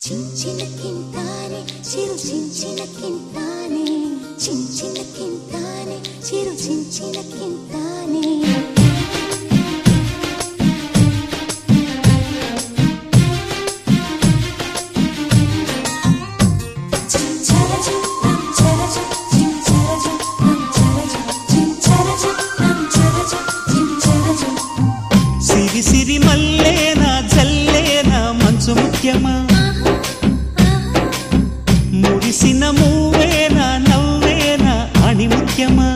చించిన కింతానే చిరు చించిన కింతానే చించిన కింతానే చిరు చించిన కింతానే చించరజు నంచరజు చించరజు నంచరజు చించరజు నంచరజు చించరజు సిరి సిరి మల్లేనా జల్లేనా మంచు ముఖ్యమా మురిసిన మూవేనా నవ్వేనా అని ముఖ్యమా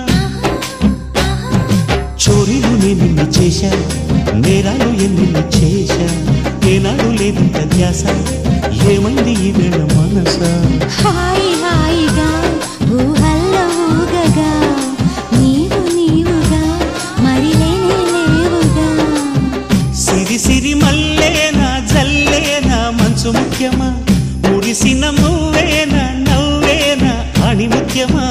చోరీలు నేను చేశా నేరాలు ఎన్ని చేశా ఏనాడు లేదంత ధ్యాస ఏమైంది ఈ వేళ మనసా హాయి హాయిగా ఊహల్లో ఊగగా నీవు నీవుగా మరి లేనే లేవుగా సిరి సిరి మల్లేనా జల్లేనా మంచు ముఖ్యమా మురిసిన మూవేనా నవ్వేనా అని ముఖ్యమా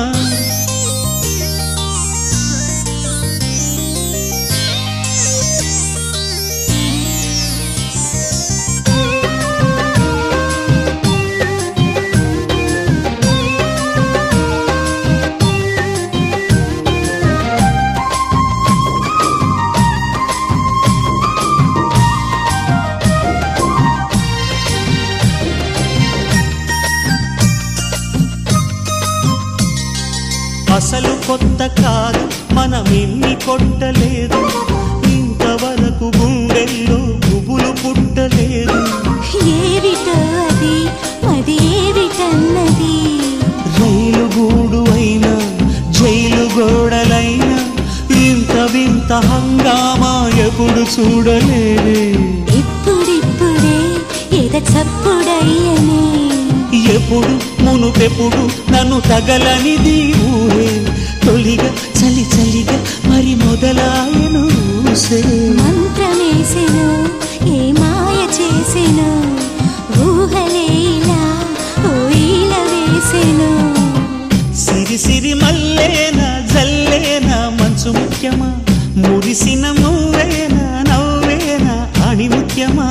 అసలు కొత్త కాదు మనం ఎన్ని కొట్టలేదు ఇంతవరకు గుండెల్లో గుబులు పుట్టలేదు ఏవిటో అది అది ఏవిటన్నది రైలు గూడు అయినా జైలు గోడలైనా ఇంత వింత హంగామా ఎప్పుడు చూడలేదే ఇప్పుడిప్పుడే ఎద చప్పుడయ్యనే ఎప్పుడు మునుపెప్పుడు నన్ను తగలనిది ఊహే తొలిగా చలి చలిగా మరి మొదలాయను ఊసే మంత్రమేసెను ఏ మాయ చేసెను ఊహలేలా ఓ ఈల వేసెను సిరి సిరి మల్లేనా జల్లేనా మంచు ముఖ్యమా మురిసిన నువ్వేనా నవ్వేనా అని ముఖ్యమా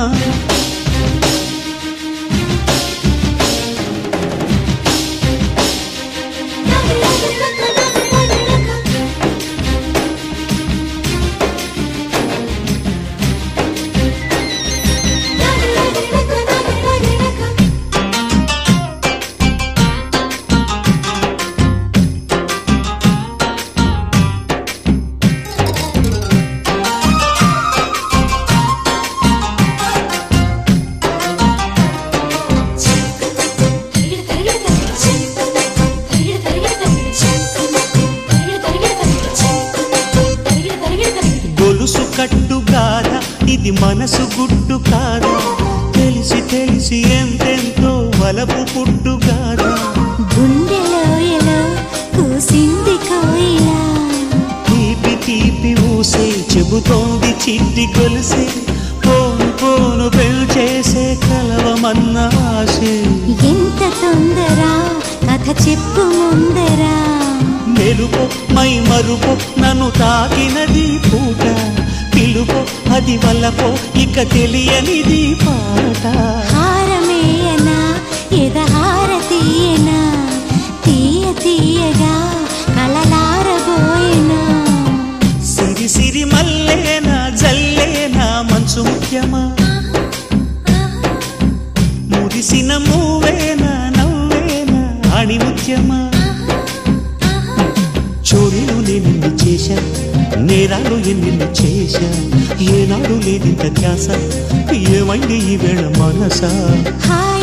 గొలుసు కట్టు కాదా ఇది మనసు గుట్టు కాదా తెలిసి తెలిసి ఎంతెంతో వలపు పుట్టు కాదా గుండెలో ఎలో కూసింది కోయిలా తీపి తీపి ఊసే చెబుతోంది చిట్టి గొలుసే పోను పోను పెంచేసే కలవమన్న ఆశే ఎంత తొందర కథ చెప్పు ముందరా మెలుపో మై మరుపో నన్ను తాకినది పూట పిలుపో అది వల్లపో ఇక తెలియనిది పాట హారమేయనా ఎదహార తీయనా తీయ తీయగా కలలారబోయనా సిరి సిరి మల్లేనా జల్లేనా మంచు ముఖ్యమా మురిసిన మూవేనా నవ్వేనా అని ముఖ్యమా చోరీలు నేను చేశా నేరాలు ఎన్ని చేశా ఏనాడు లేదింత ధ్యాస ఏమైంది ఈ వేళ మనసా హాయ్